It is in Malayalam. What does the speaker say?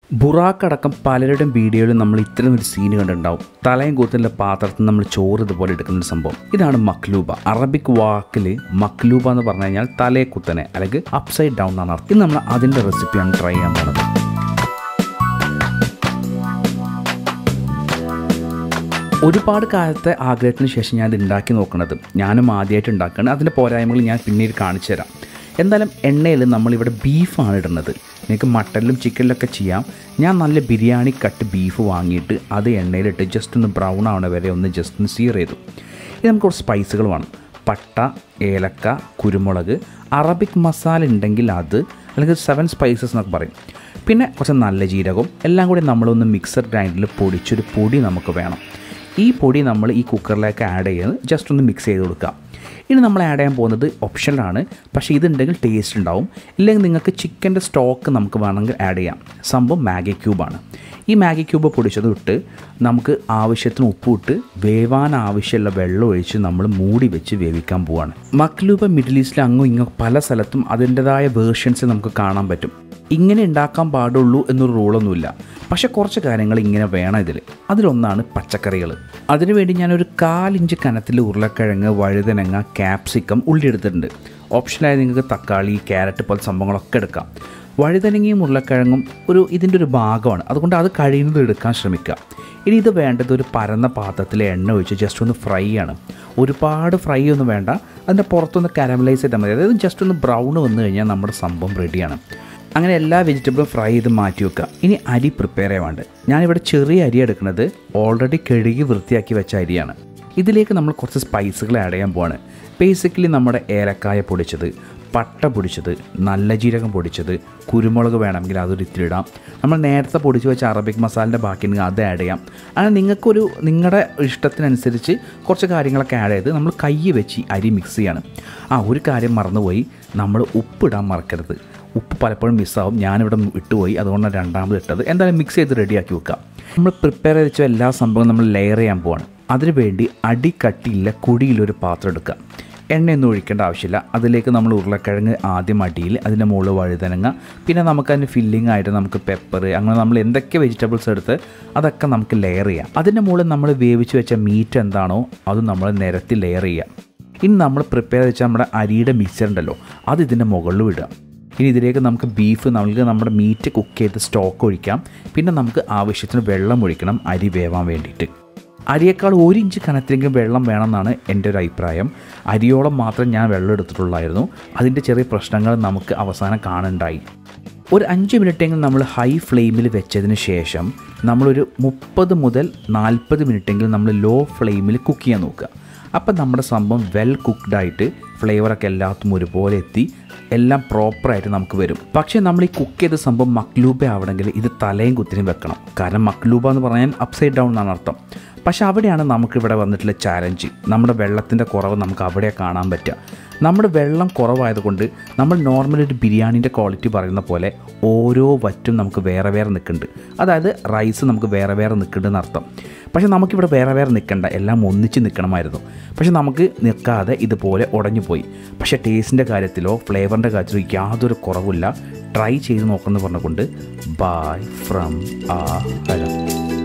ബുറാക്കടക്കം പലരുടെയും വീഡിയോയിൽ നമ്മൾ ഇത്തരം ഒരു സീന് കണ്ടിട്ടുണ്ടാവും തലയും കൂത്തിന്റെ പാത്രത്തിൽ നമ്മൾ ചോറ് ഇതുപോലെ എടുക്കുന്ന ഒരു സംഭവം ഇതാണ് മക്ലൂബ അറബിക് വാക്കിൽ മക്ലൂബ എന്ന് പറഞ്ഞു കഴിഞ്ഞാൽ തലയെ കുത്തനെ അല്ലെങ്കിൽ അപ്സൈഡ് ഡൗൺ എന്നാണ് അർത്ഥം ഇത് നമ്മൾ അതിൻ്റെ റെസിപ്പിയാണ് ട്രൈ ചെയ്യാൻ പോകുന്നത് ഒരുപാട് കാലത്തെ ആഗ്രഹത്തിന് ശേഷം ഞാൻ ഇത് ഉണ്ടാക്കി നോക്കുന്നത് ഞാനും ആദ്യമായിട്ട് ഉണ്ടാക്കുകയാണ് അതിൻ്റെ പോരായ്മകൾ ഞാൻ പിന്നീട് കാണിച്ചു തരാം എന്തായാലും എണ്ണയിൽ നമ്മളിവിടെ ബീഫാണ് ഇടുന്നത് നിങ്ങൾക്ക് മട്ടനിലും ചിക്കനിലൊക്കെ ചെയ്യാം ഞാൻ നല്ല ബിരിയാണി കട്ട് ബീഫ് വാങ്ങിയിട്ട് അത് എണ്ണയിലിട്ട് ജസ്റ്റ് ഒന്ന് ബ്രൗൺ ആവണ വരെ ഒന്ന് ജസ്റ്റ് ഒന്ന് സീർ ചെയ്തു ഇത് നമുക്ക് കുറച്ച് സ്പൈസുകൾ വേണം പട്ട ഏലക്ക കുരുമുളക് അറബിക് മസാല ഉണ്ടെങ്കിൽ അത് അല്ലെങ്കിൽ സെവൻ സ്പൈസസ് എന്നൊക്കെ പറയും പിന്നെ കുറച്ച് നല്ല ജീരകവും എല്ലാം കൂടി നമ്മളൊന്ന് മിക്സർ ഗ്രൈൻഡറിൽ പൊടിച്ചൊരു പൊടി നമുക്ക് വേണം ഈ പൊടി നമ്മൾ ഈ കുക്കറിലേക്ക് ആഡ് ചെയ്ത് ജസ്റ്റ് ഒന്ന് മിക്സ് ചെയ്ത് കൊടുക്കുക ഇനി നമ്മൾ ആഡ് ചെയ്യാൻ പോകുന്നത് ഓപ്ഷനിലാണ് പക്ഷേ ഇതുണ്ടെങ്കിൽ ടേസ്റ്റ് ഉണ്ടാവും ഇല്ലെങ്കിൽ നിങ്ങൾക്ക് ചിക്കൻ്റെ സ്റ്റോക്ക് നമുക്ക് വേണമെങ്കിൽ ആഡ് ചെയ്യാം സംഭവം മാഗി ക്യൂബാണ് ഈ മാഗി ക്യൂബ് പൊടിച്ചത് ഇട്ട് നമുക്ക് ആവശ്യത്തിന് ഉപ്പ് ഇട്ട് വേവാൻ ആവശ്യമുള്ള വെള്ളം ഒഴിച്ച് നമ്മൾ മൂടി വെച്ച് വേവിക്കാൻ പോവാണ് മക്ലൂബ മിഡിൽ ഈസ്റ്റിൽ അങ്ങും ഇങ്ങും പല സ്ഥലത്തും അതിൻ്റെതായ വേർഷൻസ് നമുക്ക് കാണാൻ പറ്റും ഇങ്ങനെ ഉണ്ടാക്കാൻ പാടുള്ളൂ എന്നൊരു റൂളൊന്നുമില്ല പക്ഷെ കുറച്ച് കാര്യങ്ങൾ ഇങ്ങനെ വേണം ഇതിൽ അതിലൊന്നാണ് പച്ചക്കറികൾ അതിനുവേണ്ടി ഞാനൊരു കാലിഞ്ച് കനത്തിൽ ഉരുളക്കിഴങ്ങ് വഴുതനങ്ങ ക്യാപ്സിക്കം ഉള്ളി എടുത്തിട്ടുണ്ട് ഓപ്ഷനായി നിങ്ങൾക്ക് തക്കാളി ക്യാരറ്റ് പോലെ സംഭവങ്ങളൊക്കെ എടുക്കാം വഴുതനങ്ങയും ഉരുളക്കിഴങ്ങും ഒരു ഇതിൻ്റെ ഒരു ഭാഗമാണ് അതുകൊണ്ട് അത് കഴിയുന്നത് എടുക്കാൻ ശ്രമിക്കുക ഇനി ഇത് വേണ്ടത് ഒരു പരന്ന പാത്രത്തിൽ എണ്ണ ഒഴിച്ച് ജസ്റ്റ് ഒന്ന് ഫ്രൈ ആണ് ഒരുപാട് ഫ്രൈ ഒന്നും വേണ്ട അതിൻ്റെ പുറത്തൊന്ന് കാരമലൈസ് ചെയ്താൽ മതി അതായത് ജസ്റ്റ് ഒന്ന് ബ്രൗൺ വന്നു കഴിഞ്ഞാൽ നമ്മുടെ സംഭവം റെഡിയാണ് അങ്ങനെ എല്ലാ വെജിറ്റബിളും ഫ്രൈ ചെയ്ത് മാറ്റി വെക്കുക ഇനി അരി പ്രിപ്പയർ ചെയ്യാൻ വേണ്ട ഞാനിവിടെ ചെറിയ അരി എടുക്കുന്നത് ഓൾറെഡി കഴുകി വൃത്തിയാക്കി വെച്ച അരിയാണ് ഇതിലേക്ക് നമ്മൾ കുറച്ച് സ്പൈസുകൾ ആഡ് ചെയ്യാൻ പോവാണ് ബേസിക്കലി നമ്മുടെ ഏലക്കായ പൊടിച്ചത് പട്ട പൊടിച്ചത് നല്ല ജീരകം പൊടിച്ചത് കുരുമുളക് വേണമെങ്കിൽ അതൊരു ഇത്തിരി ഇടാം നമ്മൾ നേരത്തെ പൊടിച്ച് വെച്ച അറബിക് മസാലിൻ്റെ ബാക്കി ഉണ്ടെങ്കിൽ അത് ആഡ് ചെയ്യാം അങ്ങനെ നിങ്ങൾക്കൊരു നിങ്ങളുടെ ഇഷ്ടത്തിനനുസരിച്ച് കുറച്ച് കാര്യങ്ങളൊക്കെ ആഡ് ചെയ്ത് നമ്മൾ കൈ വെച്ച് അരി മിക്സ് ചെയ്യാണ് ആ ഒരു കാര്യം മറന്നുപോയി നമ്മൾ ഉപ്പിടാൻ മറക്കരുത് ഉപ്പ് പലപ്പോഴും മിസ്സാവും ഞാനിവിടെ ഇട്ടുപോയി അതുകൊണ്ടാണ് രണ്ടാമത് ഇട്ടത് എന്തായാലും മിക്സ് ചെയ്ത് റെഡിയാക്കി വെക്കാം നമ്മൾ പ്രിപ്പയർ ചെയ്ത് വെച്ച എല്ലാ സംഭവവും നമ്മൾ ലെയർ ചെയ്യാൻ പോവാണ് അതിനുവേണ്ടി അടി കട്ടിയില്ല കുടിയിലൊരു പാത്രം എടുക്കുക എണ്ണയൊന്നും ഒഴിക്കേണ്ട ആവശ്യമില്ല അതിലേക്ക് നമ്മൾ ഉരുളക്കിഴങ്ങ് ആദ്യം അടിയിൽ അതിൻ്റെ മുകളിൽ വഴുതനങ്ങ പിന്നെ നമുക്ക് അതിന് ഫില്ലിംഗ് ആയിട്ട് നമുക്ക് പെപ്പർ അങ്ങനെ നമ്മൾ എന്തൊക്കെ വെജിറ്റബിൾസ് എടുത്ത് അതൊക്കെ നമുക്ക് ലെയർ ചെയ്യാം അതിൻ്റെ മുകളിൽ നമ്മൾ വേവിച്ച് വെച്ച മീറ്റ് എന്താണോ അത് നമ്മൾ നിരത്തി ലെയർ ചെയ്യാം ഇനി നമ്മൾ പ്രിപ്പയർ ചെയ്ത് വെച്ച നമ്മുടെ അരിയുടെ മിക്സർ ഉണ്ടല്ലോ അത് ഇതിൻ്റെ മുകളിൽ വിടുക ഇനി ഇതിലേക്ക് നമുക്ക് ബീഫ് നമുക്ക് നമ്മുടെ മീറ്റ് കുക്ക് ചെയ്ത് സ്റ്റോക്ക് ഒഴിക്കാം പിന്നെ നമുക്ക് ആവശ്യത്തിന് വെള്ളം ഒഴിക്കണം അരി വേവാൻ വേണ്ടിയിട്ട് അരിയേക്കാൾ ഒരു ഇഞ്ച് കനത്തിലെങ്കിലും വെള്ളം വേണമെന്നാണ് എൻ്റെ ഒരു അഭിപ്രായം അരിയോളം മാത്രം ഞാൻ വെള്ളം എടുത്തിട്ടുള്ളായിരുന്നു അതിൻ്റെ ചെറിയ പ്രശ്നങ്ങൾ നമുക്ക് അവസാനം കാണുണ്ടായി ഒരു അഞ്ച് മിനിറ്റെങ്കിലും നമ്മൾ ഹൈ ഫ്ലെയിമിൽ വെച്ചതിന് ശേഷം നമ്മളൊരു മുപ്പത് മുതൽ നാൽപ്പത് മിനിറ്റെങ്കിലും നമ്മൾ ലോ ഫ്ലെയിമിൽ കുക്ക് ചെയ്യാൻ നോക്കുക അപ്പം നമ്മുടെ സംഭവം വെൽ കുക്ക്ഡ് ആയിട്ട് ഫ്ലേവറൊക്കെ എല്ലാത്തും ഒരുപോലെ എത്തി എല്ലാം പ്രോപ്പറായിട്ട് നമുക്ക് വരും പക്ഷേ നമ്മൾ ഈ കുക്ക് ചെയ്ത സംഭവം മക്ലൂബ ആവണമെങ്കിൽ ഇത് തലയും കുത്തിനും വെക്കണം കാരണം മക്ലൂബ എന്ന് പറഞ്ഞാൽ അപ്സൈഡ് ഡൗൺ എന്നാണ് അർത്ഥം പക്ഷെ അവിടെയാണ് നമുക്കിവിടെ വന്നിട്ടുള്ള ചാലഞ്ച് നമ്മുടെ വെള്ളത്തിൻ്റെ കുറവ് നമുക്ക് അവിടെ കാണാൻ പറ്റുക നമ്മുടെ വെള്ളം കുറവായതുകൊണ്ട് നമ്മൾ നോർമൽ ഒരു ബിരിയാണീൻ്റെ ക്വാളിറ്റി പറയുന്ന പോലെ ഓരോ വറ്റും നമുക്ക് വേറെ വേറെ നിൽക്കുന്നുണ്ട് അതായത് റൈസ് നമുക്ക് വേറെ വേറെ നിൽക്കുന്നുണ്ടെന്ന് അർത്ഥം പക്ഷേ നമുക്കിവിടെ വേറെ വേറെ നിൽക്കണ്ട എല്ലാം ഒന്നിച്ച് നിൽക്കണമായിരുന്നു പക്ഷെ നമുക്ക് നിൽക്കാതെ ഇതുപോലെ ഉടഞ്ഞു പോയി പക്ഷേ ടേസ്റ്റിൻ്റെ കാര്യത്തിലോ ഫ്ലേവറിൻ്റെ കാര്യത്തിലോ യാതൊരു കുറവില്ല ട്രൈ ചെയ്ത് നോക്കുമെന്ന് പറഞ്ഞുകൊണ്ട് ബൈ ഫ്രം ആ ഹലോ